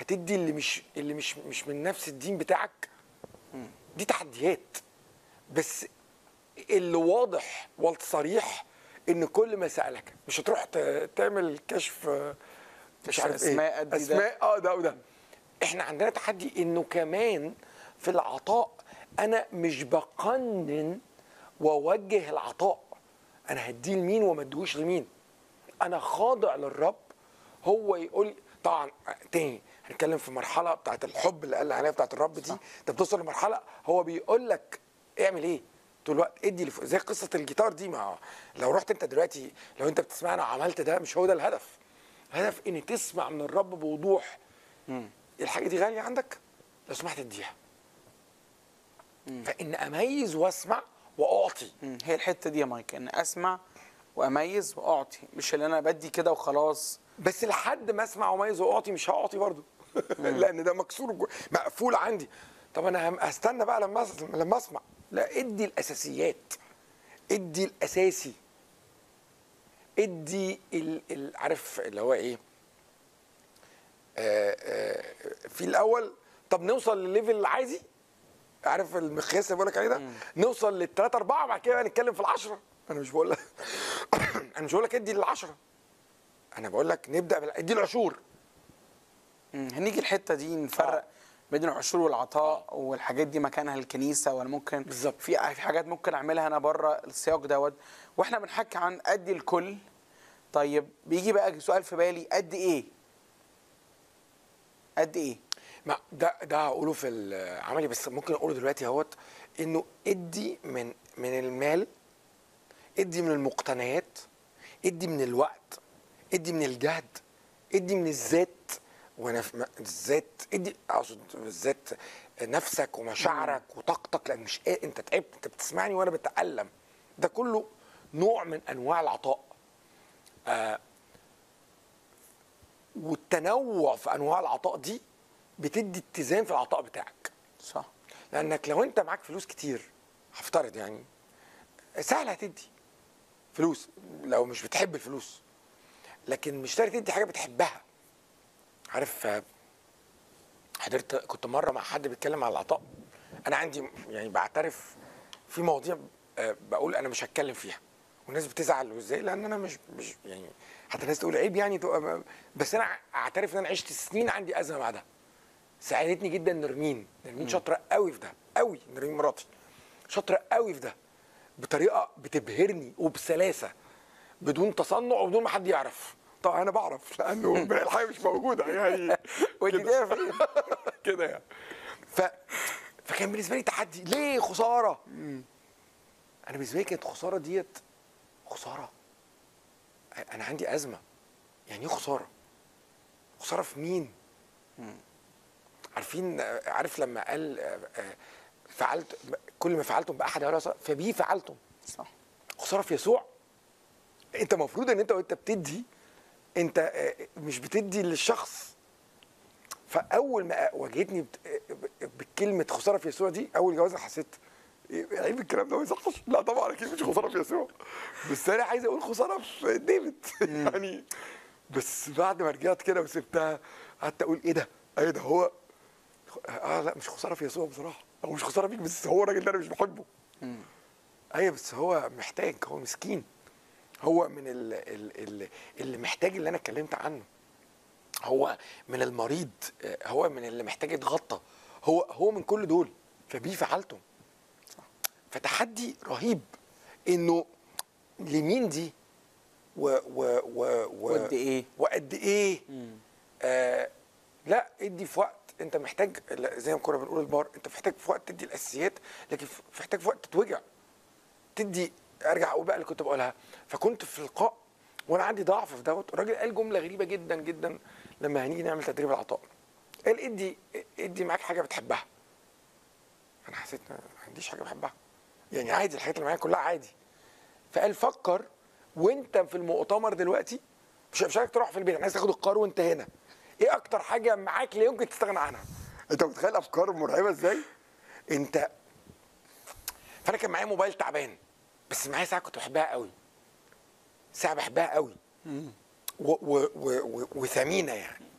هتدي اللي مش اللي مش مش من نفس الدين بتاعك دي تحديات بس اللي واضح والصريح ان كل ما سالك مش هتروح ت- تعمل كشف آه، مش عارف أسماء ايه قد ده. اسماء اه ده وده احنا عندنا تحدي انه كمان في العطاء انا مش بقنن واوجه العطاء انا هديه لمين وما اديهوش لمين انا خاضع للرب هو يقول طبعا تاني هنتكلم في مرحله بتاعت الحب اللي قال عليها بتاعت الرب دي انت بتوصل لمرحله هو بيقول لك اعمل ايه طول الوقت ادي لف... زي قصه الجيتار دي ما لو رحت انت دلوقتي لو انت بتسمعنا وعملت ده مش هو ده الهدف الهدف ان تسمع من الرب بوضوح الحاجه دي غاليه عندك لو سمحت اديها فان اميز واسمع واعطي مم. هي الحته دي يا مايك ان اسمع واميز واعطي مش اللي انا بدي كده وخلاص بس لحد ما اسمع واميز واعطي مش هعطي برضه لان ده مكسور جو- مقفول عندي طب انا هم- هستنى بقى لما أس- لما اسمع لا ادي الاساسيات ادي الاساسي ادي ال... ال... عارف اللي هو ايه آه آه في الاول طب نوصل للليفل العادي عارف المقياس اللي بقول لك عليه ده نوصل للثلاثة أربعة بعد كده بقى نتكلم في العشرة أنا مش بقول لك أنا مش بقول لك ادي للعشرة أنا بقول لك نبدأ بال... ادي العشور مم. هنيجي الحته دي نفرق آه. بين العشور والعطاء والحاجات دي مكانها الكنيسه ولا ممكن بالظبط. في في حاجات ممكن اعملها انا بره السياق دوت واحنا بنحكي عن ادي الكل طيب بيجي بقى سؤال في بالي قد ايه قد ايه ما ده ده هقوله في العملي بس ممكن اقوله دلوقتي اهوت انه ادي من من المال ادي من المقتنيات ادي من الوقت ادي من الجهد ادي من الذات وانا في م- الذات ادي اقصد الذات نفسك ومشاعرك وطاقتك لان مش قا- انت تعبت انت بتسمعني وانا بتالم ده كله نوع من انواع العطاء والتنوع في انواع العطاء دي بتدي اتزان في العطاء بتاعك صح لانك لو انت معاك فلوس كتير هفترض يعني سهل هتدي فلوس لو مش بتحب الفلوس لكن مش شرط تدي حاجه بتحبها عارف آه، حضرت كنت مره مع حد بيتكلم على العطاء انا عندي يعني بعترف في مواضيع آه، بقول انا مش هتكلم فيها والناس بتزعل وازاي لان انا مش مش يعني حتى الناس تقول عيب يعني تبقى بس انا اعترف ان انا عشت سنين عندي ازمه مع ده ساعدتني جدا نرمين نرمين شاطره قوي في ده قوي نرمين مراتي شاطره قوي في ده بطريقه بتبهرني وبسلاسه بدون تصنع وبدون ما حد يعرف طبعا انا بعرف لانه الحاجه مش موجوده يعني ودي كده. ده فين؟ كده يعني ف فكان بالنسبه لي تحدي ليه خساره انا بالنسبه لي كانت خساره ديت خساره انا عندي ازمه يعني ايه خساره خساره في مين عارفين آه، عارف لما قال آه، آه، فعلت كل ما فعلتم باحد هؤلاء صار- فبي فعلتم صح خساره في يسوع انت المفروض ان انت وانت بتدي انت آه، مش بتدي للشخص فاول ما واجهتني بت- بكلمه خساره في يسوع دي اول جوازه حسيت إيه، عيب الكلام ده ما يصحش لا طبعا اكيد مش خساره في يسوع بس انا عايز اقول خساره في ديفيد يعني بس بعد ما رجعت كده وسبتها قعدت اقول ايه ده ايه ده هو اه لا مش خساره في يسوع بصراحه هو مش خساره فيك بس هو الراجل ده انا مش بحبه ايوه بس هو محتاج هو مسكين هو من ال ال ال اللي محتاج اللي انا اتكلمت عنه هو من المريض آه، هو من اللي محتاج يتغطى هو هو من كل دول فبيه فعلتم فتحدي رهيب انه لمين دي و و و و وقد إيه؟ وقد ايه آه لا ادي في وقت انت محتاج لا، زي ما كنا بنقول البار انت محتاج في وقت تدي الاساسيات لكن في- محتاج في وقت تتوجع تدي ارجع اقول بقى اللي كنت بقولها فكنت في لقاء وانا عندي ضعف في دوت الراجل قال جمله غريبه جدا جدا لما هنيجي نعمل تدريب العطاء قال ادي ادي معاك حاجه بتحبها انا حسيت إن ما عنديش حاجه بحبها يعني عادي الحاجات اللي معايا كلها عادي فقال فكر وانت في المؤتمر دلوقتي مش مش عايزك تروح في البيت انا عايز تاخد القرار وانت هنا ايه اكتر حاجه معاك لا يمكن تستغنى عنها انت متخيل افكار مرعبه ازاي انت فانا كان معايا موبايل تعبان بس معايا ساعه كنت بحبها قوي ساعه بحبها قوي و و و و وثمينه يعني